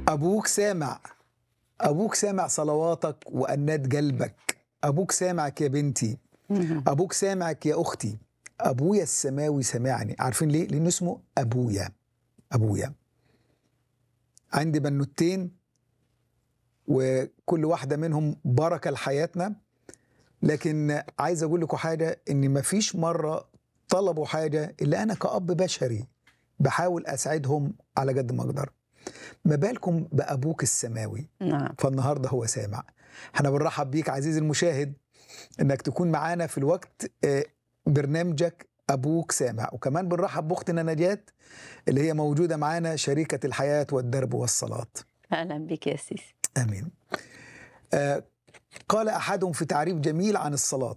أبوك سامع أبوك سامع صلواتك وأنات قلبك أبوك سامعك يا بنتي مهم. أبوك سامعك يا أختي أبويا السماوي سمعني عارفين ليه؟ لأنه اسمه أبويا أبويا عندي بنوتين وكل واحدة منهم بركة لحياتنا لكن عايز أقول لكم حاجة إن مفيش مرة طلبوا حاجة إلا أنا كأب بشري بحاول أساعدهم على قد ما أقدر ما بالكم بأبوك السماوي نعم فالنهارده هو سامع احنا بنرحب بيك عزيزي المشاهد انك تكون معانا في الوقت آه، برنامجك ابوك سامع وكمان بنرحب باختنا نجاة اللي هي موجوده معانا شريكه الحياه والدرب والصلاه اهلا بك يا سيسي امين آه، قال احدهم في تعريف جميل عن الصلاه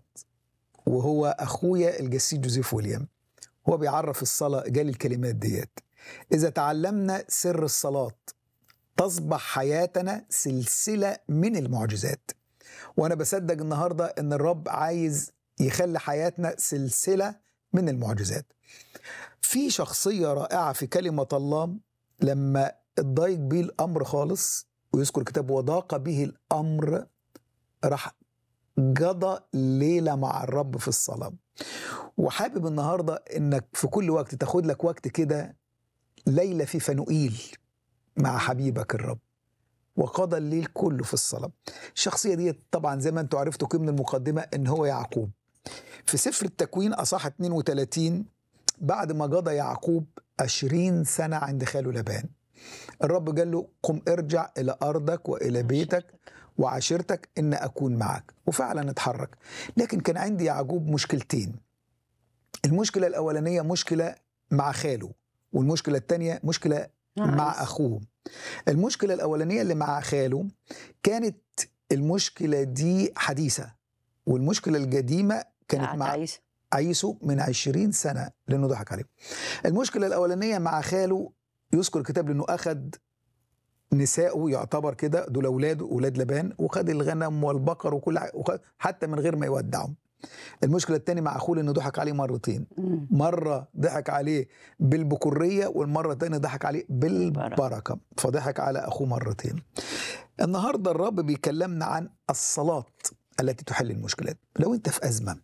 وهو اخويا الجسيس جوزيف ويليام هو بيعرف الصلاه قال الكلمات ديت اذا تعلمنا سر الصلاه تصبح حياتنا سلسله من المعجزات وانا بصدق النهارده ان الرب عايز يخلي حياتنا سلسله من المعجزات في شخصيه رائعه في كلمه الله لما اتضايق بيه الامر خالص ويذكر الكتاب وضاق به الامر راح قضى ليله مع الرب في الصلاه وحابب النهارده انك في كل وقت تاخد لك وقت كده ليله في فنوئيل مع حبيبك الرب وقضى الليل كله في الصلاة الشخصية دي طبعا زي ما انتم عرفتوا كده من المقدمة ان هو يعقوب في سفر التكوين أصح 32 بعد ما قضى يعقوب 20 سنة عند خاله لبان الرب قال له قم ارجع إلى أرضك وإلى بيتك وعشيرتك إن أكون معك وفعلا اتحرك لكن كان عندي يعقوب مشكلتين المشكلة الأولانية مشكلة مع خاله والمشكلة الثانية مشكلة مع عايز. أخوه المشكلة الأولانية اللي مع خاله كانت المشكلة دي حديثة والمشكلة القديمة كانت بتاعت مع عيسى عيسو من عشرين سنة لأنه ضحك عليه المشكلة الأولانية مع خاله يذكر الكتاب لأنه أخذ نساءه يعتبر كده دول أولاده أولاد لبان وخد الغنم والبقر وكل ح- وخد حتى من غير ما يودعهم المشكلة الثانية مع أخوه لأنه ضحك عليه مرتين مم. مرة ضحك عليه بالبكورية والمرة الثانية ضحك عليه بالبركة فضحك على أخوه مرتين النهاردة الرب بيكلمنا عن الصلاة التي تحل المشكلات لو أنت في أزمة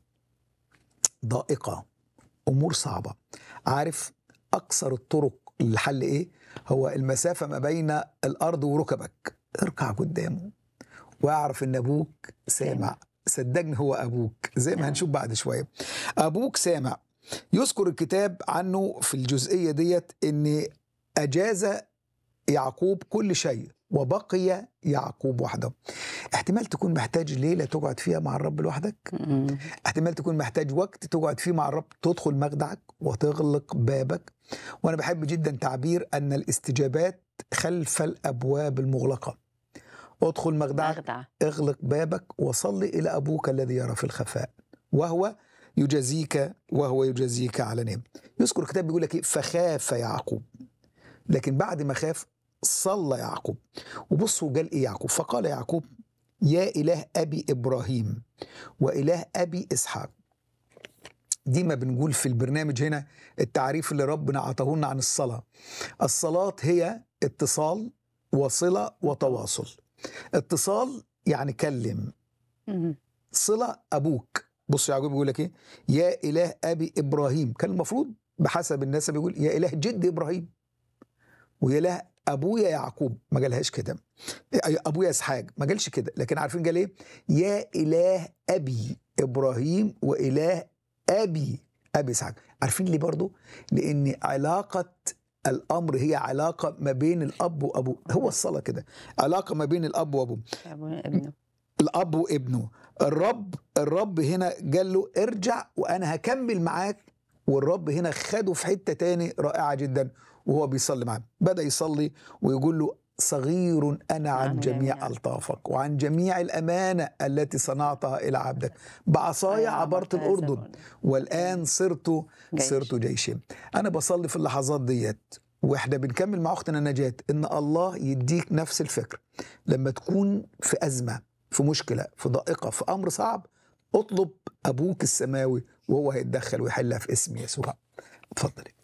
ضائقة أمور صعبة عارف أكثر الطرق للحل إيه هو المسافة ما بين الأرض وركبك اركع قدامه واعرف ان ابوك سامع صدقني هو ابوك زي ما نعم. هنشوف بعد شويه ابوك سامع يذكر الكتاب عنه في الجزئيه ديت ان اجاز يعقوب كل شيء وبقي يعقوب وحده احتمال تكون محتاج ليله تقعد فيها مع الرب لوحدك مم. احتمال تكون محتاج وقت تقعد فيه مع الرب تدخل مخدعك وتغلق بابك وانا بحب جدا تعبير ان الاستجابات خلف الابواب المغلقه ادخل مخدعك مخدع اغلق بابك وصل الى ابوك الذي يرى في الخفاء وهو يجازيك وهو يجازيك علنيا يذكر الكتاب بيقول لك ايه فخاف يعقوب لكن بعد ما خاف صلى يعقوب وبصوا قال ايه يعقوب فقال يعقوب يا اله ابي ابراهيم واله ابي اسحاق دي ما بنقول في البرنامج هنا التعريف اللي ربنا عطاه لنا عن الصلاه الصلاه هي اتصال وصله وتواصل اتصال يعني كلم مم. صله ابوك بص يعقوب بيقول لك ايه يا اله ابي ابراهيم كان المفروض بحسب الناس بيقول يا اله جد ابراهيم ويا اله ابويا يعقوب ما قالهاش كده ابويا اسحاق ما قالش كده لكن عارفين قال ايه يا اله ابي ابراهيم واله ابي ابي اسحاق عارفين ليه برضو لان علاقه الامر هي علاقه ما بين الاب وابوه هو الصلاه كده علاقه ما بين الاب وابوه أبونا ابنه الاب وابنه الرب الرب هنا قال له ارجع وانا هكمل معاك والرب هنا خده في حته تاني رائعه جدا وهو بيصلي معاه بدا يصلي ويقول له صغير انا عن عن جميع جميع. الطافك وعن جميع الامانه التي صنعتها الى عبدك بعصاي أيوة، عبرت عبرتها الاردن زمان. والان صرت جيش. صرت جيشا انا بصلي في اللحظات ديت واحنا بنكمل مع اختنا نجاة ان الله يديك نفس الفكر لما تكون في ازمه في مشكله في ضائقه في امر صعب اطلب ابوك السماوي وهو هيتدخل ويحلها في اسم يسوع اتفضلي